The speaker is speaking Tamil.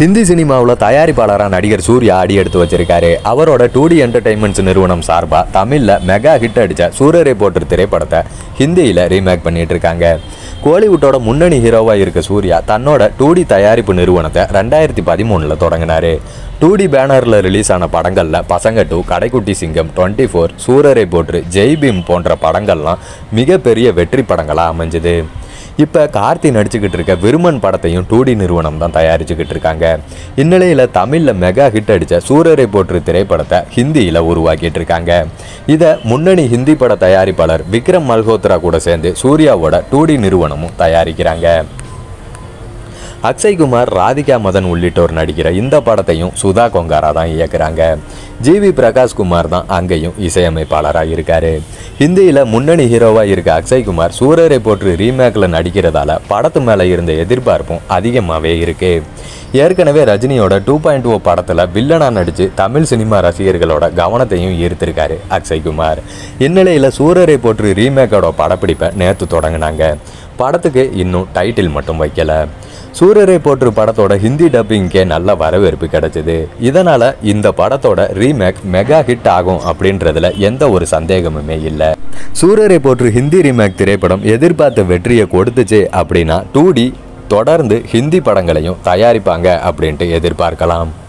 ஹிந்தி சினிமாவில் தயாரிப்பாளராக நடிகர் சூர்யா அடி எடுத்து வச்சிருக்காரு அவரோட டூ டி என்டர்டைன்மெண்ட்ஸ் நிறுவனம் சார்பாக தமிழில் மெகா ஹிட் அடித்த சூரரை போற்று திரைப்படத்தை ஹிந்தியில் ரீமேக் பண்ணிட்டு இருக்காங்க கோலிவுட்டோட முன்னணி ஹீரோவாக இருக்க சூர்யா தன்னோட டூ டி தயாரிப்பு நிறுவனத்தை ரெண்டாயிரத்தி பதிமூணில் தொடங்கினாரு டூ டி பேனரில் ரிலீஸ் ஆன படங்களில் பசங்க டூ கடைக்குட்டி சிங்கம் டுவெண்ட்டி ஃபோர் சூரரை போற்று ஜெய் பீம் போன்ற படங்கள்லாம் மிகப்பெரிய வெற்றி படங்களாக அமைஞ்சுது இப்போ கார்த்தி நடிச்சுக்கிட்டு இருக்க விருமன் படத்தையும் டூடி நிறுவனம் தான் தயாரிச்சுக்கிட்டு இருக்காங்க இந்நிலையில் தமிழில் மெகா ஹிட் அடித்த சூரரை போற்று திரைப்படத்தை ஹிந்தியில் உருவாக்கிட்டு இருக்காங்க இதை முன்னணி ஹிந்தி பட தயாரிப்பாளர் விக்ரம் மல்ஹோத்ரா கூட சேர்ந்து சூர்யாவோட டூடி நிறுவனமும் தயாரிக்கிறாங்க அக்ஷய்குமார் ராதிகா மதன் உள்ளிட்டோர் நடிக்கிற இந்த படத்தையும் சுதா கொங்காரா தான் இயக்குறாங்க ஜிவி பிரகாஷ் குமார் தான் அங்கேயும் இசையமைப்பாளராக இருக்காரு ஹிந்தியில் முன்னணி ஹீரோவாக இருக்க அக்ஷய்குமார் சூரரை போற்று ரீமேக்கில் நடிக்கிறதால படத்து மேலே இருந்த எதிர்பார்ப்பும் அதிகமாகவே இருக்கு ஏற்கனவே ரஜினியோட டூ பாயிண்ட் ஓ படத்தில் வில்லனாக நடித்து தமிழ் சினிமா ரசிகர்களோட கவனத்தையும் ஈர்த்திருக்காரு அக்ஷய்குமார் இந்நிலையில் சூரரை போற்று ரீமேக்கோட படப்பிடிப்பை நேற்று தொடங்கினாங்க படத்துக்கு இன்னும் டைட்டில் மட்டும் வைக்கல சூரரை போற்று படத்தோட ஹிந்தி டப்பிங்க்கே நல்ல வரவேற்பு கிடைச்சது இதனால இந்த படத்தோட ரீமேக் மெகா ஹிட் ஆகும் அப்படின்றதுல எந்த ஒரு சந்தேகமுமே இல்லை சூரரை போற்று ஹிந்தி ரீமேக் திரைப்படம் எதிர்பார்த்த வெற்றியை கொடுத்துச்சு அப்படின்னா டூ தொடர்ந்து ஹிந்தி படங்களையும் தயாரிப்பாங்க அப்படின்ட்டு எதிர்பார்க்கலாம்